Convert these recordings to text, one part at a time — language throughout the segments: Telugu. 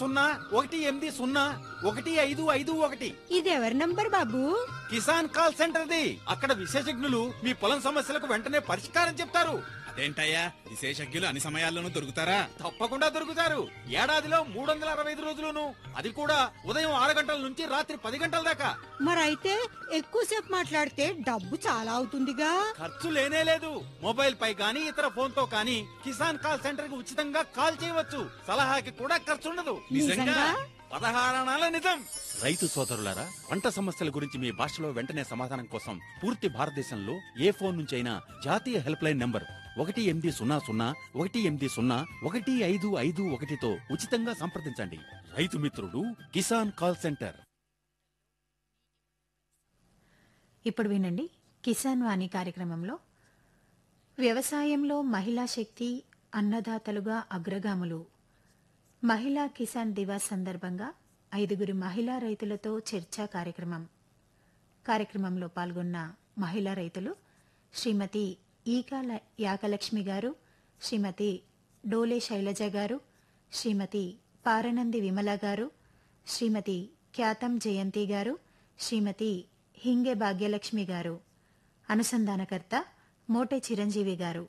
సున్నా ఒకటి ఎనిమిది సున్నా ఒకటి ఐదు ఐదు ఒకటి ఇది ఎవరి నంబర్ బాబు కిసాన్ కాల్ సెంటర్ది అక్కడ విశేషజ్ఞులు మీ పొలం సమస్యలకు వెంటనే పరిష్కారం చెప్తారు అదేంటయ్యా విశేషజ్ఞులు అన్ని సమయాల్లోనూ దొరుకుతారా తప్పకుండా దొరుకుతారు ఏడాదిలో మూడు వందల అరవై ఐదు రోజులును అది కూడా ఉదయం ఆరు గంటల నుంచి రాత్రి పది గంటల దాకా మరైతే ఎక్కువసేపు మాట్లాడితే డబ్బు చాలా అవుతుందిగా ఖర్చు లేనే లేదు మొబైల్ పై గానీ ఇతర ఫోన్ తో కానీ కిసాన్ కాల్ సెంటర్ కి ఉచితంగా కాల్ చేయవచ్చు సలహాకి కూడా ఖర్చు ఉండదు నిజంగా? పదహారణాల నిజం రైతు సోదరులారా పంట సమస్యల గురించి మీ భాషలో వెంటనే సమాధానం కోసం పూర్తి భారతదేశంలో ఏ ఫోన్ నుంచి అయినా జాతీయ హెల్ప్ లైన్ నంబర్ ఒకటి ఎనిమిది సున్నా సున్నా ఒకటి ఎనిమిది సున్నా ఒకటి ఐదు ఐదు ఒకటితో ఉచితంగా సంప్రదించండి రైతు మిత్రుడు కిసాన్ కాల్ సెంటర్ ఇప్పుడు వినండి కిసాన్ వాణి కార్యక్రమంలో వ్యవసాయంలో మహిళా శక్తి అన్నదాతలుగా అగ్రగాములు మహిళా కిసాన్ దివాస్ సందర్భంగా ఐదుగురు మహిళా రైతులతో చర్చా కార్యక్రమం కార్యక్రమంలో పాల్గొన్న మహిళా రైతులు శ్రీమతి ఈకాల యాకలక్ష్మి గారు శ్రీమతి డోలే శైలజ గారు శ్రీమతి పారనంది విమల గారు శ్రీమతి ఖ్యాతం జయంతి గారు శ్రీమతి హింగే భాగ్యలక్ష్మి గారు అనుసంధానకర్త మోటే చిరంజీవి గారు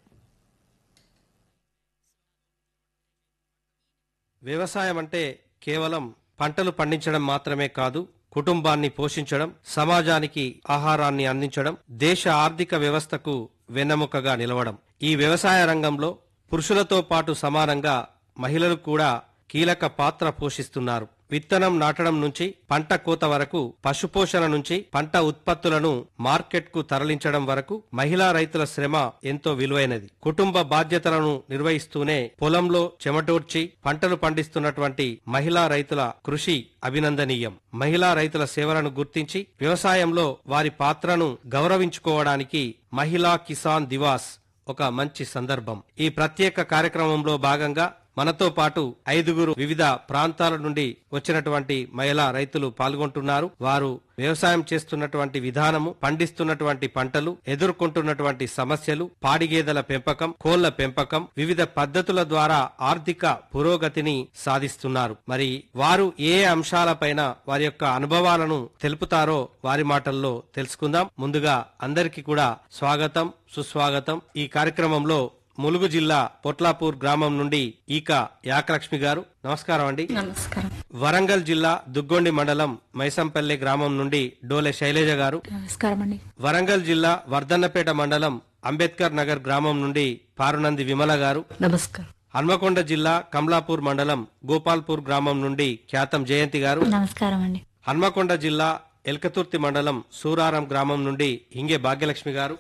వ్యవసాయం అంటే కేవలం పంటలు పండించడం మాత్రమే కాదు కుటుంబాన్ని పోషించడం సమాజానికి ఆహారాన్ని అందించడం దేశ ఆర్థిక వ్యవస్థకు వెన్నెముకగా నిలవడం ఈ వ్యవసాయ రంగంలో పురుషులతో పాటు సమానంగా మహిళలు కూడా కీలక పాత్ర పోషిస్తున్నారు విత్తనం నాటడం నుంచి పంట కోత వరకు పశుపోషణ నుంచి పంట ఉత్పత్తులను మార్కెట్కు తరలించడం వరకు మహిళా రైతుల శ్రమ ఎంతో విలువైనది కుటుంబ బాధ్యతలను నిర్వహిస్తూనే పొలంలో చెమటోడ్చి పంటలు పండిస్తున్నటువంటి మహిళా రైతుల కృషి అభినందనీయం మహిళా రైతుల సేవలను గుర్తించి వ్యవసాయంలో వారి పాత్రను గౌరవించుకోవడానికి మహిళా కిసాన్ దివాస్ ఒక మంచి సందర్భం ఈ ప్రత్యేక కార్యక్రమంలో భాగంగా మనతో పాటు ఐదుగురు వివిధ ప్రాంతాల నుండి వచ్చినటువంటి మహిళా రైతులు పాల్గొంటున్నారు వారు వ్యవసాయం చేస్తున్నటువంటి విధానము పండిస్తున్నటువంటి పంటలు ఎదుర్కొంటున్నటువంటి సమస్యలు పాడిగేదెల పెంపకం కోళ్ల పెంపకం వివిధ పద్ధతుల ద్వారా ఆర్థిక పురోగతిని సాధిస్తున్నారు మరి వారు ఏ అంశాలపైన వారి యొక్క అనుభవాలను తెలుపుతారో వారి మాటల్లో తెలుసుకుందాం ముందుగా అందరికీ కూడా స్వాగతం సుస్వాగతం ఈ కార్యక్రమంలో ములుగు జిల్లా పొట్లాపూర్ గ్రామం నుండి ఈక యాకలక్ష్మి గారు నమస్కారం అండి నమస్కారం వరంగల్ జిల్లా దుగ్గొండి మండలం మైసంపల్లి గ్రామం నుండి డోలె శైలజ గారు నమస్కారం అండి వరంగల్ జిల్లా వర్ధన్నపేట మండలం అంబేద్కర్ నగర్ గ్రామం నుండి పారునంది విమల గారు నమస్కారం హన్మకొండ జిల్లా కమలాపూర్ మండలం గోపాల్పూర్ గ్రామం నుండి ఖ్యాతం జయంతి గారు నమస్కారం అండి హన్మకొండ జిల్లా ఎల్కతుర్తి మండలం సూరారం గ్రామం నుండి హింగే భాగ్యలక్ష్మి గారు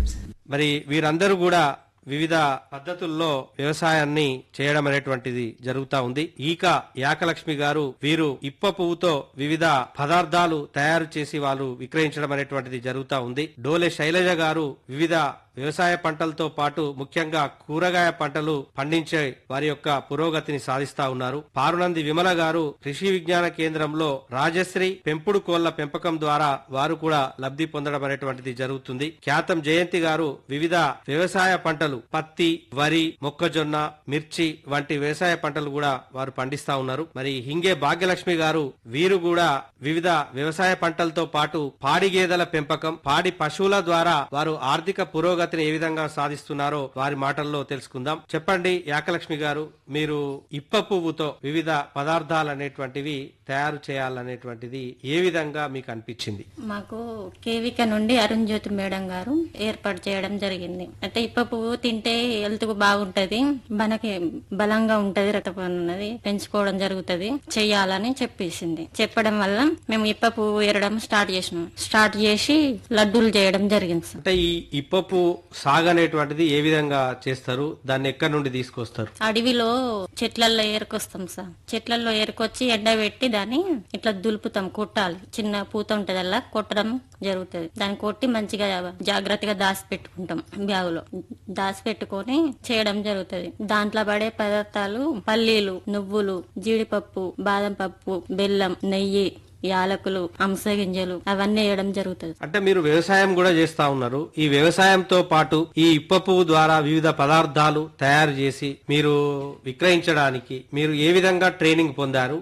మరి వీరందరూ కూడా వివిధ పద్ధతుల్లో వ్యవసాయాన్ని చేయడం అనేటువంటిది జరుగుతా ఉంది ఈక యాకలక్ష్మి గారు వీరు ఇప్ప పువ్వుతో వివిధ పదార్థాలు తయారు చేసి వాళ్ళు విక్రయించడం అనేటువంటిది జరుగుతా ఉంది డోలే శైలజ గారు వివిధ వ్యవసాయ పంటలతో పాటు ముఖ్యంగా కూరగాయ పంటలు పండించే వారి యొక్క పురోగతిని సాధిస్తా ఉన్నారు పారునంది విమల గారు కృషి విజ్ఞాన కేంద్రంలో రాజశ్రీ పెంపుడు కోళ్ల పెంపకం ద్వారా వారు కూడా లబ్ధి పొందడం అనేటువంటిది జరుగుతుంది ఖ్యాతం జయంతి గారు వివిధ వ్యవసాయ పంటలు పత్తి వరి మొక్కజొన్న మిర్చి వంటి వ్యవసాయ పంటలు కూడా వారు పండిస్తా ఉన్నారు మరి హింగే భాగ్యలక్ష్మి గారు వీరు కూడా వివిధ వ్యవసాయ పంటలతో పాటు పాడి గేదెల పెంపకం పాడి పశువుల ద్వారా వారు ఆర్థిక పురోగతిని ఏ విధంగా సాధిస్తున్నారో వారి మాటల్లో తెలుసుకుందాం చెప్పండి యాకలక్ష్మి గారు మీరు ఇప్ప పువ్వుతో వివిధ పదార్థాలు అనేటువంటివి తయారు చేయాలనేటువంటిది ఏ విధంగా మీకు అనిపించింది మాకు కేవిక నుండి అరుణ్ జ్యోతి మేడం గారు ఏర్పాటు చేయడం జరిగింది అంటే ఇప్ప పువ్వు తింటే హెల్త్ కు బాగుంటది మనకి బలంగా ఉంటది రక్తపోటు ఉన్నది పెంచుకోవడం జరుగుతది చెయ్యాలని చెప్పేసింది చెప్పడం వల్ల మేము ఇప్ప పువ్వు ఏరడం స్టార్ట్ చేసినాం స్టార్ట్ చేసి లడ్డూలు చేయడం జరిగింది సార్ అంటే ఈ ఇప్పపు సాగు అనేటువంటిది ఏ విధంగా చేస్తారు దాన్ని ఎక్కడి నుండి తీసుకొస్తారు అడవిలో చెట్లల్లో ఏరుకొస్తాం సార్ చెట్లల్లో ఏరుకొచ్చి ఎండబెట్టి దాన్ని ఇట్లా దులుపుతాం కొట్టాలి చిన్న పూత ఉంటది అలా కొట్టడం జరుగుతుంది దాన్ని కొట్టి మంచిగా జాగ్రత్తగా దాచి పెట్టుకుంటాం బ్యాగులో దాచి పెట్టుకొని చేయడం జరుగుతుంది దాంట్లో పడే పదార్థాలు పల్లీలు నువ్వులు జీడిపప్పు బాదం పప్పు బెల్లం నెయ్యి యాలకులు అంశ గింజలు అవన్నీ వేయడం జరుగుతుంది అంటే మీరు వ్యవసాయం కూడా చేస్తా ఉన్నారు ఈ వ్యవసాయంతో పాటు ఈ ఇప్ప పువ్వు ద్వారా వివిధ పదార్థాలు తయారు చేసి మీరు విక్రయించడానికి మీరు ఏ విధంగా ట్రైనింగ్ పొందారు